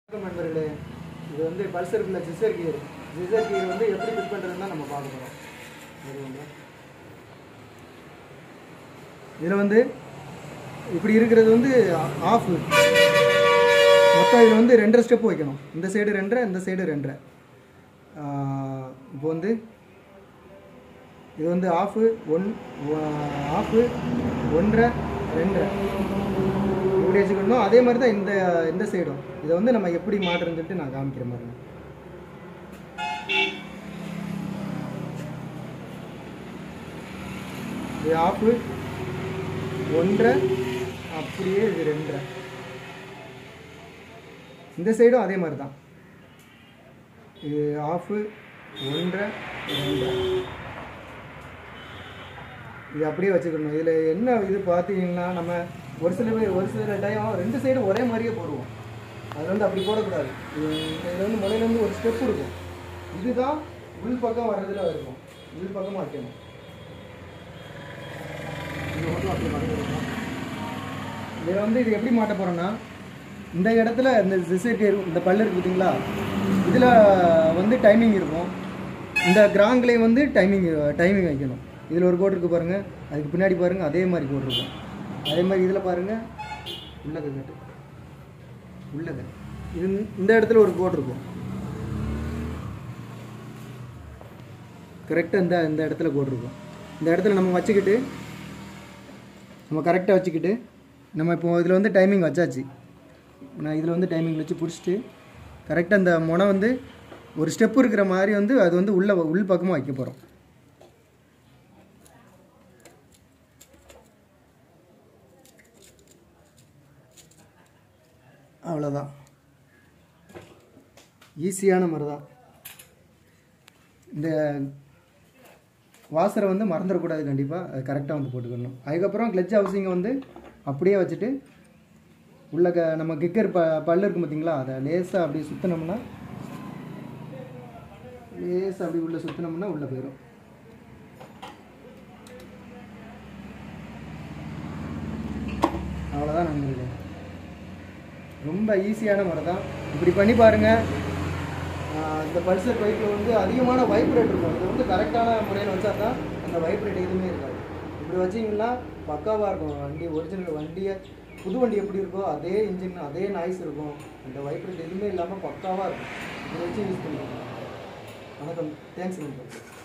வணக்கம் நண்பர்களே இது வந்து பல்சருக்குள்ள ஜிசர் கியர் ஜிசர் கியர் வந்து எப்படி ஃபிட் பண்ணுறதுன்னு தான் நம்ம பார்க்க போகிறோம் இதில் வந்து இப்படி இருக்கிறது வந்து ஆஃப் மொத்தம் இதில் வந்து ரெண்டரை ஸ்டெப் வைக்கணும் இந்த சைடு ரெண்டரை இந்த சைடு ரெண்டரை இப்போ வந்து இது வந்து ஆஃபு ஒன் ஆஃபு ஒன்றரை ரெண்டரை இப்படி வச்சுக்கணும் அதே மாதிரி தான் இந்த இந்த சைடும் இதை வந்து நம்ம எப்படி மாட்டுறதுன்னு சொல்லிட்டு நான் காமிக்கிற மாதிரி இது ஆஃபு ஒன்றரை அப்படியே இது ரெண்டரை இந்த சைடும் அதே மாதிரி தான் இது ஆஃபு ஒன்றரை ரெண்டரை இது அப்படியே வச்சுக்கணும் இதில் என்ன இது பார்த்தீங்கன்னா நம்ம ஒரு சில பேர் ஒரு சில டைம் ரெண்டு சைடும் ஒரே மாதிரியே போடுவோம் அது வந்து அப்படி போடக்கூடாது இது இந்த இது வந்து முனையிலேருந்து ஒரு ஸ்டெப் இருக்கும் இதுதான் உள் பக்கம் வர்றதுல இருக்கும் உள் பக்கமாக வைக்கணும் இது மட்டும் அப்படி மறந்துடணும் இதில் வந்து இது எப்படி மாட்ட போகிறோன்னா இந்த இடத்துல இந்த சிசைட்டி இந்த பல்லு இருக்கு பார்த்தீங்களா இதில் வந்து டைமிங் இருக்கும் இந்த கிராங்க்லேயும் வந்து டைமிங் டைமிங் வைக்கணும் இதில் ஒரு கோடு இருக்குது பாருங்கள் அதுக்கு பின்னாடி பாருங்கள் அதே மாதிரி கோடு இருக்கும் அதே மாதிரி இதில் பாருங்கள் உள்ளது கட்டு உள்ளது இது இந்த இடத்துல ஒரு கோடு இருக்கும் கரெக்டாக இந்த இந்த இடத்துல கோடு இருக்கும் இந்த இடத்துல நம்ம வச்சுக்கிட்டு நம்ம கரெக்டாக வச்சுக்கிட்டு நம்ம இப்போ இதில் வந்து டைமிங் வச்சாச்சு நான் இதில் வந்து டைமிங் வச்சு பிடிச்சிட்டு கரெக்டாக இந்த முனை வந்து ஒரு ஸ்டெப் இருக்கிற மாதிரி வந்து அது வந்து உள்ள உள் பக்கமாக வைக்க போகிறோம் அவ்வளோதான் ஈஸியான முறை தான் இந்த வாசரை வந்து மறந்துடக்கூடாது கண்டிப்பாக அது கரெக்டாக வந்து போட்டுக்கணும் அதுக்கப்புறம் கிளச் ஹவுசிங்கை வந்து அப்படியே வச்சுட்டு உள்ள க நம்ம கிக்கர் ப பல்லு இருக்கும் பார்த்தீங்களா அதை லேசாக அப்படியே சுற்றினோம்னா லேசாக அப்படி உள்ளே சுற்றினோம்னா உள்ளே போயிடும் அவ்வளோதான் நண்பர்களே ரொம்ப ஈஸியான முறை தான் இப்படி பண்ணி பாருங்கள் இந்த பல்சர் பைக்கில் வந்து அதிகமான வைப்ரேட் இருக்கும் இது வந்து கரெக்டான முறையில் வச்சா தான் அந்த வைப்ரேட் எதுவுமே இருக்காது இப்படி வச்சிங்கன்னா பக்காவாக இருக்கும் வண்டி ஒரிஜினல் வண்டியை புது வண்டி எப்படி இருக்கோ அதே இன்ஜின் அதே நாய்ஸ் இருக்கும் அந்த வைப்ரேட் எதுவுமே இல்லாமல் பக்காவாக இருக்கும் இதை வச்சு யூஸ் பண்ணுவாங்க வணக்கம் தேங்க்ஸ் நண்பர்